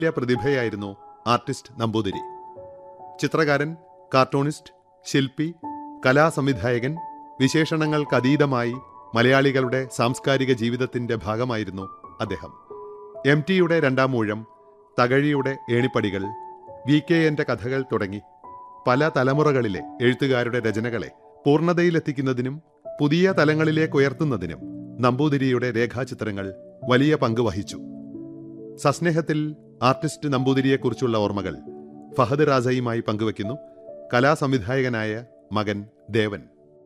വലിയ പ്രതിഭയായിരുന്നു ആർട്ടിസ്റ്റ് നമ്പൂതിരി ചിത്രകാരൻ കാർട്ടൂണിസ്റ്റ് ശില്പി കലാസംവിധായകൻ വിശേഷണങ്ങൾക്കതീതമായി മലയാളികളുടെ സാംസ്കാരിക ജീവിതത്തിന്റെ ഭാഗമായിരുന്നു അദ്ദേഹം എം ടിയുടെ രണ്ടാം ഊഴം തകഴിയുടെ ഏണിപ്പടികൾ വി കെ എന്റെ കഥകൾ തുടങ്ങി പല തലമുറകളിലെ എഴുത്തുകാരുടെ രചനകളെ പൂർണ്ണതയിലെത്തിക്കുന്നതിനും പുതിയ തലങ്ങളിലേക്ക് ഉയർത്തുന്നതിനും നമ്പൂതിരിയുടെ രേഖാചിത്രങ്ങൾ വലിയ പങ്ക് വഹിച്ചു സസ്നേഹത്തിൽ ആർട്ടിസ്റ്റ് നമ്പൂതിരിയെക്കുറിച്ചുള്ള ഓർമ്മകൾ ഫഹദ് റാസയുമായി പങ്കുവെക്കുന്നു കലാസംവിധായകനായ മകൻ ദേവൻ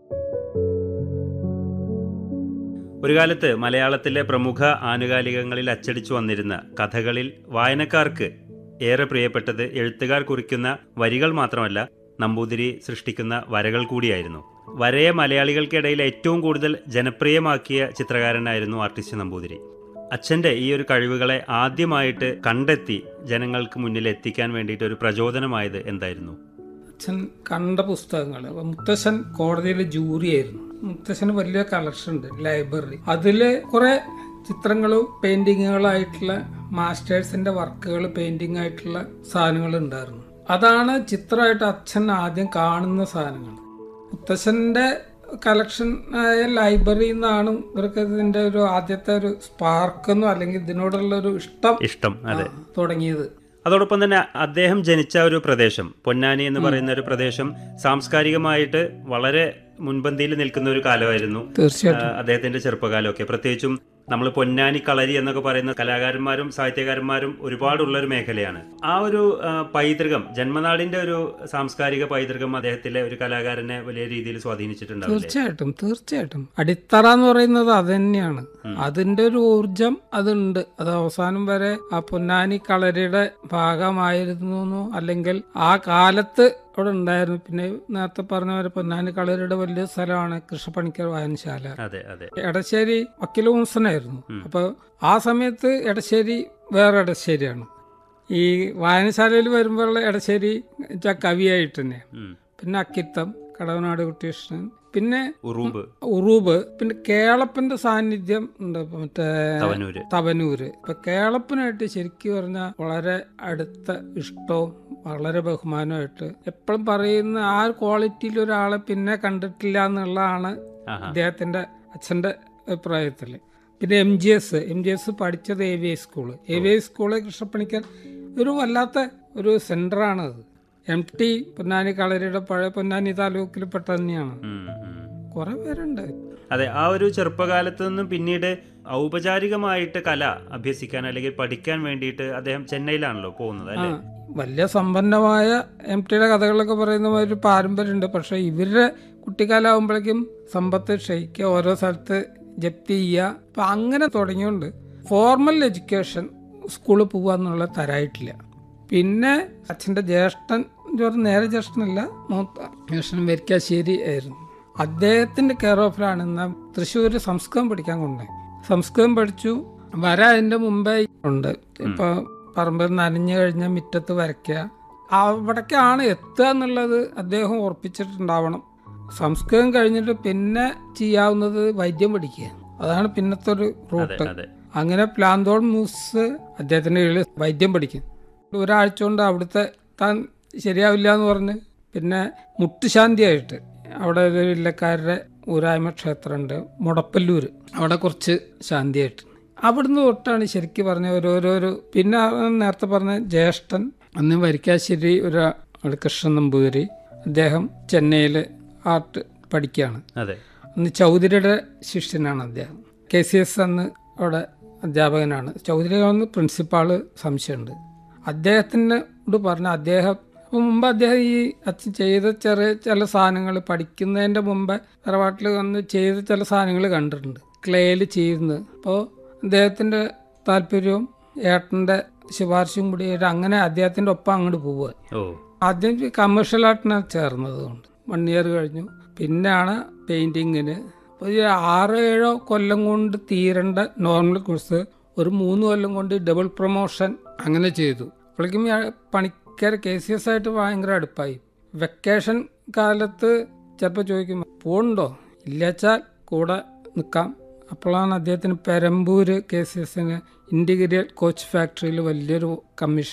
ഒരു കാലത്ത് മലയാളത്തിലെ പ്രമുഖ ആനുകാലികങ്ങളിൽ അച്ചടിച്ചു വന്നിരുന്ന കഥകളിൽ വായനക്കാർക്ക് ഏറെ പ്രിയപ്പെട്ടത് എഴുത്തുകാർ കുറിക്കുന്ന വരികൾ മാത്രമല്ല നമ്പൂതിരി സൃഷ്ടിക്കുന്ന വരകൾ കൂടിയായിരുന്നു വരയെ മലയാളികൾക്കിടയിൽ ഏറ്റവും കൂടുതൽ ജനപ്രിയമാക്കിയ ചിത്രകാരനായിരുന്നു ആർട്ടിസ്റ്റ് നമ്പൂതിരി അച്ഛൻ്റെ ഈ ഒരു കഴിവുകളെ ആദ്യമായിട്ട് കണ്ടെത്തി ജനങ്ങൾക്ക് മുന്നിൽ എത്തിക്കാൻ വേണ്ടിയിട്ട് ഒരു പ്രചോദനമായത് എന്തായിരുന്നു അച്ഛൻ കണ്ട പുസ്തകങ്ങൾ മുത്തശ്ശൻ കോടതിയിൽ ജൂറി ആയിരുന്നു മുത്തശ്ശന് വലിയ കളക്ഷൻ ഉണ്ട് ലൈബ്രറി അതില് കുറെ ചിത്രങ്ങളും പെയിന്റിങ്ങുകളായിട്ടുള്ള മാസ്റ്റേഴ്സിന്റെ വർക്കുകൾ പെയിന്റിംഗ് ആയിട്ടുള്ള സാധനങ്ങൾ ഉണ്ടായിരുന്നു അതാണ് ചിത്രമായിട്ട് അച്ഛൻ ആദ്യം കാണുന്ന സാധനങ്ങൾ മുത്തശ്ശന്റെ കളക്ഷൻ ആയ ലൈബ്രറിയിൽ നിന്നാണ് ഇവർക്ക് ഇതിന്റെ ഒരു ആദ്യത്തെ ഒരു സ്പാർക്കെന്നോ അല്ലെങ്കിൽ ഇതിനോടുള്ള ഒരു ഇഷ്ടം ഇഷ്ടം അതെ ആ, തുടങ്ങിയത് അതോടൊപ്പം തന്നെ അദ്ദേഹം ജനിച്ച ഒരു പ്രദേശം പൊന്നാനി എന്ന് പറയുന്ന ഒരു പ്രദേശം സാംസ്കാരികമായിട്ട് വളരെ മുൻപന്തിയിൽ നിൽക്കുന്ന ഒരു കാലമായിരുന്നു തീർച്ചയായിട്ടും ആ, അദ്ദേഹത്തിന്റെ ചെറുപ്പകാലമൊക്കെ പ്രത്യേകിച്ചും നമ്മൾ പൊന്നാനി കളരി എന്നൊക്കെ പറയുന്ന കലാകാരന്മാരും സാഹിത്യകാരന്മാരും ഒരുപാടുള്ള ഒരു മേഖലയാണ് ആ ഒരു ആ, പൈതൃകം ജന്മനാടിന്റെ ഒരു സാംസ്കാരിക പൈതൃകം അദ്ദേഹത്തിലെ ഒരു കലാകാരനെ വലിയ രീതിയിൽ സ്വാധീനിച്ചിട്ടുണ്ടാവില്ലേ തീർച്ചയായിട്ടും തീർച്ചയായിട്ടും അടിത്തറ എന്ന് പറയുന്നത് അത് തന്നെയാണ് അതിന്റെ ഒരു ഊർജം അതുണ്ട് അത് അവസാനം വരെ ആ പൊന്നാനി കളരിയുടെ ഭാഗമായിരുന്നു എന്നോ അല്ലെങ്കിൽ ആ കാലത്ത് അവിടെ ഉണ്ടായിരുന്നു പിന്നെ നേരത്തെ പറഞ്ഞ പോലെ പൊന്നാനി കളരിയുടെ വലിയ സ്ഥലമാണ് കൃഷ്ണപ്പണിക്കർ വായനശാല അതെ അതെ എടശ്ശേരി വക്കീൽ ഉംസനായിരുന്നു അപ്പൊ ആ സമയത്ത് എടശ്ശേരി വേറെ എടശ്ശേരിയാണ് ഈ വായനശാലയിൽ വരുമ്പോഴുള്ള എടശ്ശേരി വെച്ചാൽ കവിയായിട്ട് തന്നെയാണ് ഉം. പിന്നെ അക്കിത്തം കടവനാട് കുട്ടികൃഷ്ണൻ പിന്നെ ഉറൂബ് ഉറൂബ് പിന്നെ കേളപ്പന്റെ സാന്നിധ്യം ഉണ്ട് ഇപ്പൊ മറ്റേ തവനൂര് തവനൂര് ഇപ്പൊ കേളപ്പനായിട്ട് ശരിക്കും പറഞ്ഞാൽ വളരെ അടുത്ത ഇഷ്ടവും വളരെ ബഹുമാനമായിട്ട് എപ്പോഴും പറയുന്ന ആ ക്വാളിറ്റിയിൽ ഒരാളെ പിന്നെ കണ്ടിട്ടില്ല എന്നുള്ളതാണ് ആഹാ അദ്ദേഹത്തിന്റെ അച്ഛന്റെ അഭിപ്രായത്തില് പിന്നെ M G S M G S പഠിച്ചത് A V I school A V I school Krishnappanikkar ഒരു വല്ലാത്ത ഒരു സെന്ററാണ് അത് എം ടി പൊന്നാനി കളരിയുടെ പഴയ പൊന്നാനി താലൂക്കിൽ പെട്ട തന്നെയാണ് ഉം, ഉം. കുറെ പേരുണ്ട് അതെ ആ ഒരു ചെറുപ്പകാലത്ത് നിന്നും പിന്നീട് ഔപചാരികമായിട്ട് കല അഭ്യസിക്കാൻ അല്ലെങ്കിൽ പഠിക്കാൻ വേണ്ടിയിട്ട് അദ്ദേഹം ചെന്നൈയിലാണല്ലോ പോകുന്നത് ആ അല്ലേ വലിയ സമ്പന്നമായ എം ടിയുടെ കഥകളൊക്കെ പറയുന്ന ഒരു പാരമ്പര്യമുണ്ട് പക്ഷെ ഇവരുടെ കുട്ടിക്കാലാവുമ്പോഴേക്കും സമ്പത്ത് ക്ഷയിക്കുക ഓരോ സ്ഥലത്ത് ജപ്തി ചെയ്യുക അപ്പൊ അങ്ങനെ തുടങ്ങിയോണ്ട് ഫോർമൽ എഡ്യൂക്കേഷൻ സ്കൂളിൽ പോവുക എന്നുള്ള തരായിട്ടില്ല പിന്നെ അച്ഛൻ്റെ ജ്യേഷ്ഠൻ എന്ന് പറഞ്ഞാൽ നേരെ ജ്യേഷ്ഠനല്ല മൂത്ത ജ്യേഷ്ഠൻ വരിക്കാശ്ശേരി ആയിരുന്നു അദ്ദേഹത്തിന്റെ കെയർ ഓഫിലാണ് ഇന്ന് തൃശ്ശൂർ സംസ്കൃതം പഠിക്കാൻ കൊണ്ടുപോയി സംസ്കൃതം പഠിച്ചു വര അതിന്റെ മുമ്പേ ഉണ്ട് ഇപ്പൊ പറമ്പിൽ നനഞ്ഞു കഴിഞ്ഞാൽ മുറ്റത്ത് വരയ്ക്കുക അവിടേക്കാണ് എത്തുക എന്നുള്ളത് അദ്ദേഹം ഉറപ്പിച്ചിട്ടുണ്ടാവണം സംസ്കൃതം കഴിഞ്ഞിട്ട് പിന്നെ ചെയ്യാവുന്നത് വൈദ്യം പഠിക്കുക അതാണ് പിന്നത്തെ ഒരു അതെ റൂട്ട് അതെ അങ്ങനെ പ്ലാന്തോൾ മൂസ് അദ്ദേഹത്തിന്റെ കീഴിൽ വൈദ്യം പഠിക്കും ഒരാഴ്ച കൊണ്ട് അവിടുത്തെ താൻ ശരിയാവില്ല എന്ന് പറഞ്ഞ് പിന്നെ മുട്ടുശാന്തിയായിട്ട് അവിടെ ഒരു ഇല്ലക്കാരുടെ ഊരായ്മ ക്ഷേത്രമുണ്ട് മുടപ്പല്ലൂര് അവിടെ കുറച്ച് ശാന്തിയായിട്ട് അവിടുന്ന് തൊട്ടാണ് ശരിക്കും പറഞ്ഞ ഓരോരോരോ പിന്നെ ആ നേരത്തെ പറഞ്ഞ ജ്യേഷ്ഠൻ അന്ന് വരിക്കാശ്ശേരി ഒരു ആള് കൃഷ്ണൻ നമ്പൂതിരി അദ്ദേഹം ചെന്നൈയിൽ ആർട്ട് പഠിക്കുകയാണ് അതെ അന്ന് ചൗധരിയുടെ ശിഷ്യനാണ് അദ്ദേഹം കെ സി എസ് അന്ന് അവിടെ അധ്യാപകനാണ് ചൗധരി അന്ന് പ്രിൻസിപ്പാള് സംശയമുണ്ട് അദ്ദേഹത്തിനോട് പറഞ്ഞ അദ്ദേഹം അപ്പൊ മുമ്പ് അദ്ദേഹം ഈ അച്ഛൻ ചെയ്ത ചെറിയ ചില സാധനങ്ങൾ പഠിക്കുന്നതിന്റെ മുമ്പ് തറവാട്ടിൽ വന്ന് ചെയ്ത ചില സാധനങ്ങൾ കണ്ടിട്ടുണ്ട് ക്ലേയിൽ ചെയ്യുന്നത് അപ്പോൾ അദ്ദേഹത്തിന്റെ താല്പര്യവും ഏട്ടന്റെ ശുപാർശയും കൂടി ആയിട്ട് അങ്ങനെ അദ്ദേഹത്തിന്റെ ഒപ്പം അങ്ങോട്ട് പോവുക ഓ ആദ്യം കമേഴ്ഷ്യൽ ആർട്ടിനാണ് ചേർന്നത് കൊണ്ട് വൺ ഇയർ കഴിഞ്ഞു പിന്നെയാണ് പെയിന്റിങ്ങിന് അപ്പോൾ ഈ ആറ് ഏഴോ കൊല്ലം കൊണ്ട് തീരേണ്ട നോർമൽ കോഴ്സ് ഒരു മൂന്ന് കൊല്ലം കൊണ്ട് ഡബിൾ പ്രൊമോഷൻ അങ്ങനെ ചെയ്തു അപ്പോഴേക്കും ഈ പണിക്കർ കെ സി എസ് ആയിട്ട് ഭയങ്കര അടുപ്പായി വെക്കേഷൻ കാലത്ത് ചിലപ്പോൾ ചോദിക്കും പോണ്ടോ ഇല്ലച്ചാൽ കൂടെ നിൽക്കാം അപ്പോഴാണ് അദ്ദേഹത്തിന് പെരമ്പൂര് കെ സി എസിന് ഇൻറ്റിഗ്രിയൽ കോച്ച് ഫാക്ടറിയിൽ വലിയൊരു കമ്മീഷൻ